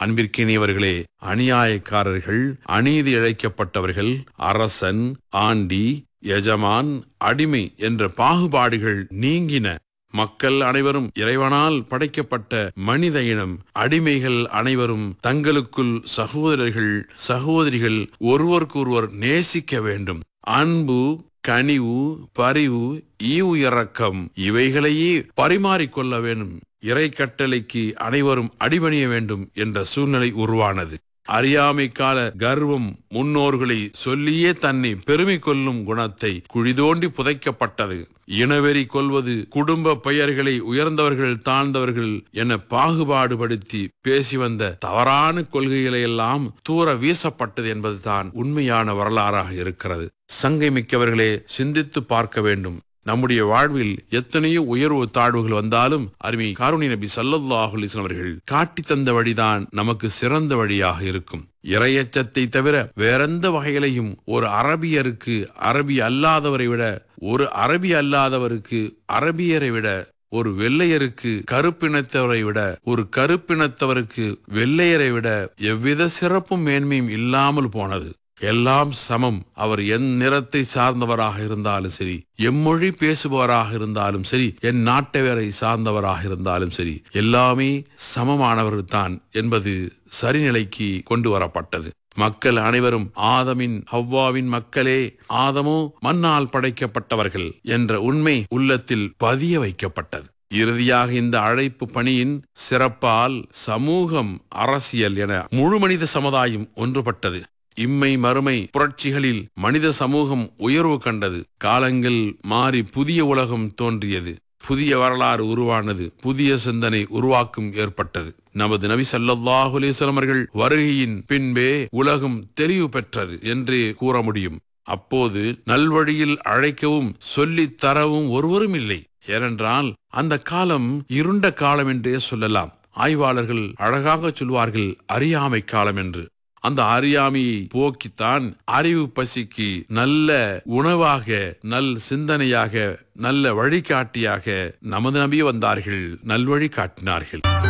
அன்பிற்கினியவர்களே அநியாயக்காரர்கள் அநீதி இழைக்கப்பட்டவர்கள் அரசன் ஆண்டி எஜமான் அடிமை என்ற பாகுபாடுகள் நீங்கின மக்கள் அனைவரும் இறைவனால் படைக்கப்பட்ட மனித இனம் அடிமைகள் அனைவரும் தங்களுக்குள் சகோதரர்கள் சகோதரிகள் ஒருவருக்கொருவர் நேசிக்க வேண்டும் அன்பு கனிவு பரிவு ஈவு இரக்கம் இவைகளையே பரிமாறிக்கொள்ள வேண்டும் இறை கட்டளைக்கு அனைவரும் அடிபணிய வேண்டும் என்ற சூழ்நிலை உருவானது அறியாமை கால கர்வம் முன்னோர்களை சொல்லியே தன்னை பெருமை கொள்ளும் குணத்தை குழிதோண்டி புதைக்கப்பட்டது இனவெறி கொள்வது குடும்ப பெயர்களை உயர்ந்தவர்கள் தாழ்ந்தவர்கள் என பாகுபாடுபடுத்தி பேசி வந்த தவறான கொள்கைகளை எல்லாம் தூர வீசப்பட்டது என்பதுதான் உண்மையான வரலாறாக இருக்கிறது சங்கை மிக்கவர்களே சிந்தித்து பார்க்க வேண்டும் நம்முடைய வாழ்வில் எத்தனையோ உயர்வு தாழ்வுகள் வந்தாலும் அருமை காருணி நபி சல்லல்லாஹு அலைஹி வஸல்லம் அவர்கள் காட்டி தந்த வழிதான் நமக்கு சிறந்த வழியாக இருக்கும் இரையச்சத்தை தவிர வேறெந்த வகையிலையும் ஒரு அரபியருக்கு அரபி அல்லாதவரை விட ஒரு அரபி அல்லாதவருக்கு அரபியரை விட ஒரு வெள்ளையருக்கு கருப்பினத்தவரை விட ஒரு கருப்பினத்தவருக்கு வெள்ளையரை விட எவ்வித சிறப்பும் மேன்மையும் இல்லாமல் போனது எல்லாம் சமம் அவர் என் நிறத்தை சார்ந்தவராக இருந்தாலும் சரி எம்மொழி பேசுபவராக இருந்தாலும் சரி என் நாட்டவரை சார்ந்தவராக இருந்தாலும் சரி எல்லாமே சமமானவர்கள் தான் என்பது சரிநிலைக்கு கொண்டு வரப்பட்டது மக்கள் அனைவரும் ஆதமின் ஹவ்வாவின் மக்களே ஆதமோ மண்ணால் படைக்கப்பட்டவர்கள் என்ற உண்மை உள்ளத்தில் பதிய வைக்கப்பட்டது இறுதியாக இந்த அழைப்பு பணியின் சிறப்பால் சமூகம் அரசியல் என முழு மனித சமுதாயம் ஒன்றுபட்டது இம்மை மறுமை புரட்சிகளில் மனித சமூகம் உயர்வு கண்டது காலங்கள் மாறி புதிய உலகம் தோன்றியது புதிய வரலாறு உருவானது புதிய சிந்தனை உருவாக்கும் ஏற்பட்டது நமது நபி ஸல்லல்லாஹு அலைஹி வஸல்லம் அவர்கள் வருகையின் பின்பே உலகம் தெளிவு பெற்றது என்றே கூற முடியும் அப்போது நல்வழியில் அழைக்கவும் சொல்லித் தரவும் ஒருவரும் இல்லை ஏனென்றால் அந்த காலம் இருண்ட காலம் என்றே சொல்லலாம் ஆய்வாளர்கள் அழகாக சொல்வார்கள் அறியாமை காலம் என்று அந்த அறியாமையை போக்கித்தான் அறிவு பசிக்கு நல்ல உணவாக நல் சிந்தனையாக நல்ல வழிகாட்டியாக நமது நபி வந்தார்கள் நல்வழி காட்டினார்கள்